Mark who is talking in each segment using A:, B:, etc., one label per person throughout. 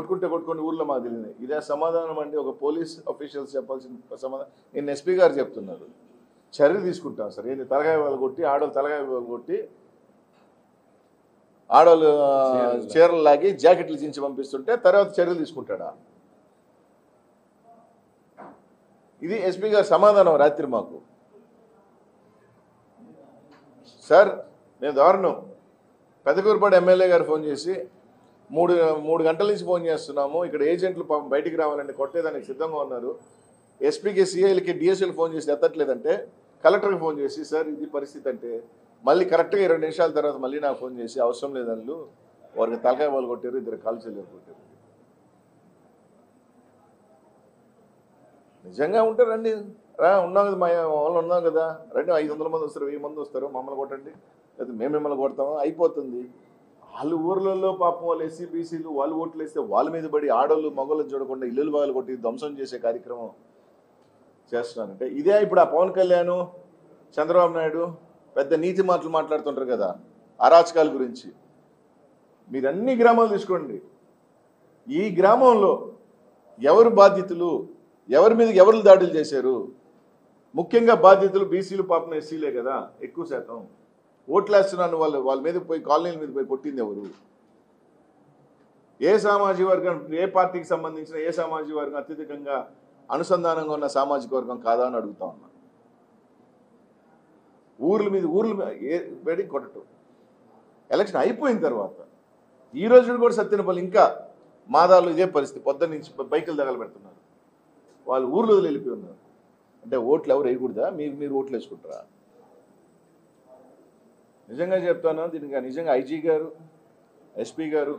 A: కొట్టుకుంటే కొట్టుకుంటే ఊర్లో మాకు తెలియదు ఇదే సమాధానం అంటే ఒక పోలీస్ అఫీషియల్స్ చెప్పాల్సిన సమాధానం నేను ఎస్పీ గారు చెప్తున్నారు చర్య తీసుకుంటాం సార్ ఏంది తలకాయ వాళ్ళు కొట్టి ఆడవాళ్ళు తలకాయ వాళ్ళు కొట్టి ఆడవాళ్ళు ఆ,
B: చీరలు.
A: చీరలు లాగి జాకెట్లు చించి పంపిస్తుంటే తర్వాత చర్యలు తీసుకుంటాడా ఇది ఎస్పీ గారు సమాధానం రాత్రి మాకు సార్ నేను దారుణం పెదకూరుపాడు ఎమ్మెల్యే గారు ఫోన్ చేసి మూడు మూడు గంటల నుంచి ఫోన్ చేస్తున్నాము ఇక్కడ ఏజెంట్లు పాపం బయటికి రావాలంటే కొట్టేదానికి సిద్ధంగా ఉన్నారు ఎస్పీకి సిఐలకి డిఎస్ఎల్ ఫోన్ చేసి ఎత్తట్లేదంటే కలెక్టర్కి ఫోన్ చేసి సార్ ఇది పరిస్థితి అంటే మళ్ళీ కరెక్ట్గా ఇరవై నిమిషాల తర్వాత మళ్ళీ నాకు ఫోన్ చేసి అవసరం లేదన్ను వారికి తలకాయ వాళ్ళు కొట్టారు ఇద్దరు కాలు చెల్లెలు కొట్టారు నిజంగా ఉంటే రండి రా ఉన్నాం కదా మా వాళ్ళు ఉన్నాం కదా రండి ఐదు వందల మంది వస్తారు వెయ్యి మంది వస్తారు మమ్మల్ని కొట్టండి లేదా మేము మిమ్మల్ని కొడతాము అయిపోతుంది వాళ్ళు ఊర్లలో పాపం వాళ్ళు ఎస్సీ బీసీలు వాళ్ళు ఓట్లు వేస్తే వాళ్ళ మీద పడి ఆడోళ్ళు మగవాళ్ళని చూడకుండా ఇల్లులు బాగా కొట్టి ధ్వంసం చేసే కార్యక్రమం చేస్తున్నారంటే ఇదే ఇప్పుడు ఆ పవన్ కళ్యాణ్ చంద్రబాబు నాయుడు పెద్ద నీతి మాటలు మాట్లాడుతుంటారు కదా అరాచకాల గురించి మీరు అన్ని గ్రామాలు తీసుకోండి ఈ గ్రామంలో ఎవరు బాధ్యతలు ఎవరి మీద ఎవరు దాడులు చేశారు ముఖ్యంగా బాధ్యతలు బీసీలు పాపం ఎస్సీలే కదా ఎక్కువ శాతం ఓట్లేస్తున్నాను వాళ్ళు వాళ్ళ మీద పోయి కాలనీల మీద పోయి కొట్టింది ఎవరు ఏ సామాజిక వర్గం ఏ పార్టీకి సంబంధించిన ఏ సామాజిక వర్గం అత్యధికంగా అనుసంధానంగా ఉన్న సామాజిక వర్గం కాదా అని అడుగుతా ఉన్నా ఊర్ల మీద ఊర్ల మీద ఏ బయటికి కొట్టడం ఎలక్షన్ అయిపోయిన తర్వాత ఈ రోజు కూడా సత్యనపల్లి ఇంకా మాదాలు ఇదే పరిస్థితి పొద్దున్న నుంచి బైకులు తగల పెడుతున్నారు వాళ్ళు ఊర్లో వదిలి వెళ్ళిపోయి ఉన్నారు అంటే ఓట్లు ఎవరు వేయకూడదా మీరు మీరు ఓట్లు వేసుకుంటారా నిజంగా చెప్తాను దీనికి నిజంగా ఐజీ గారు ఎస్పీ గారు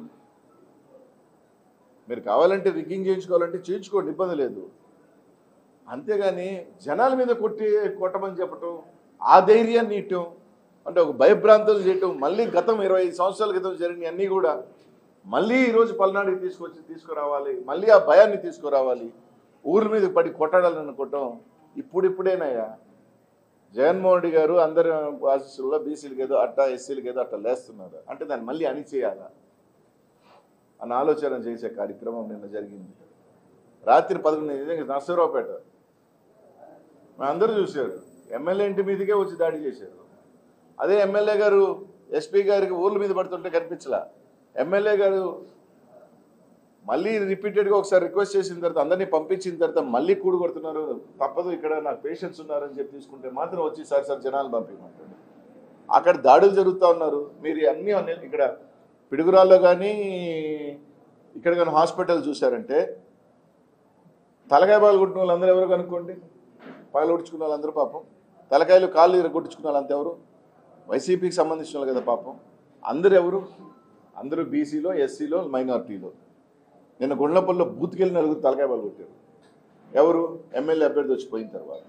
A: మీరు కావాలంటే రిగ్గింగ్ చేయించుకోవాలంటే చేయించుకోండి ఇబ్బంది లేదు అంతేగాని జనాల మీద కొట్టి కొట్టమని చెప్పటం ఆ ధైర్యాన్ని ఇవ్వటం అంటే ఒక భయభ్రాంతులు చేయటం మళ్ళీ గతం ఇరవై ఐదు సంవత్సరాల క్రితం జరిగిన అన్నీ కూడా మళ్ళీ ఈరోజు పల్నాడుకి తీసుకొచ్చి తీసుకురావాలి మళ్ళీ ఆ భయాన్ని తీసుకురావాలి ఊరి మీద పడి కొట్టాలని అనుకోవటం ఇప్పుడిప్పుడేనయ్యా జగన్మోహన్ రెడ్డి గారు అందరి ఆశీస్సుల్లో బీసీలకి ఏదో అట్టా ఎస్సీలకి ఏదో అట్లా లేస్తున్నారు అంటే దాన్ని మళ్ళీ అణిచేయాలా అన్న ఆలోచన చేసే కార్యక్రమం నిన్న జరిగింది రాత్రి పదకొండు నిజంగా నర్సరావుపేట మా అందరూ చూశారు ఎమ్మెల్యే ఇంటి మీదకే వచ్చి దాడి చేశారు అదే ఎమ్మెల్యే గారు ఎస్పీ గారికి ఊర్ల మీద పడుతుంటే కనిపించలా ఎమ్మెల్యే గారు మళ్ళీ రిపీటెడ్గా ఒకసారి రిక్వెస్ట్ చేసిన తర్వాత అందరినీ పంపించిన తర్వాత మళ్ళీ కూడగొడుతున్నారు తప్పదు ఇక్కడ నాకు పేషెంట్స్ ఉన్నారని చెప్పి తీసుకుంటే మాత్రం వచ్చి సార్ సార్ జనాలు పంపించమంటాడు అక్కడ దాడులు జరుగుతూ ఉన్నారు మీరు అన్నీ అన్ని- ఇక్కడ పిడుగురాల్లో కానీ ఇక్కడ కానీ హాస్పిటల్ చూశారంటే తలకాయ బాలు కొట్టిన వాళ్ళందరూ ఎవరు కనుక్కోండి పగలు కొట్టించుకున్న వాళ్ళందరూ పాపం తలకాయలు కాళ్ళు ఇరగొట్టించుకున్న వాళ్ళంతా ఎవరు వైసీపీకి సంబంధించిన వాళ్ళు కదా పాపం అందరూ ఎవరు అందరూ బీసీలో ఎస్సీలో మైనార్టీలో నిన్న గుండ్లపల్లిలో బూత్కెళ్ళి నలుగురు తలకాయ బాలు కొట్టారు ఎవరు ఎమ్మెల్యే అభ్యర్థి వచ్చి పోయిన తర్వాత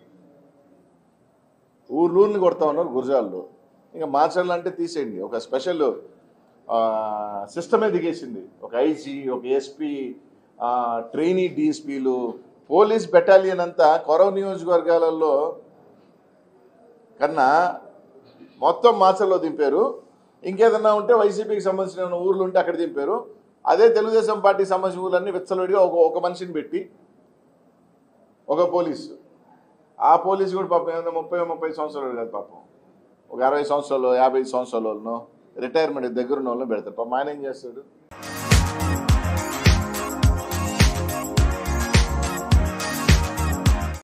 A: ఊర్లూరిని కొడతా ఉన్నారు గురజాల్లో ఇంకా మార్చాలంటే తీసేయండి ఒక స్పెషల్ సిస్టమే దిగేసింది ఒక ఐజీ ఒక ఎస్పీ ట్రైనీ డిఎస్పీలు పోలీస్ బెటాలియన్ అంతా కొరవ నియోజకవర్గాలలో కన్నా మొత్తం మాచల్లో దింపారు ఇంకేదన్నా ఉంటే వైసీపీకి సంబంధించిన ఊర్లు ఉంటే అక్కడ దింపారు అదే తెలుగుదేశం పార్టీకి సంబంధించిన ఊర్లన్నీ విచ్చలవిడిగా ఒక ఒక మనిషిని పెట్టి ఒక పోలీసు ఆ పోలీసు కూడా పాపం ఏదైనా ముప్పై ముప్పై సంవత్సరాలు కాదు పాపం ఒక అరవై సంవత్సరాలు యాభై సంవత్సరాల వాళ్ళను రిటైర్మెంట్ దగ్గర ఉన్న వాళ్ళని పెడతారు పాపం ఆయన ఏం చేస్తాడు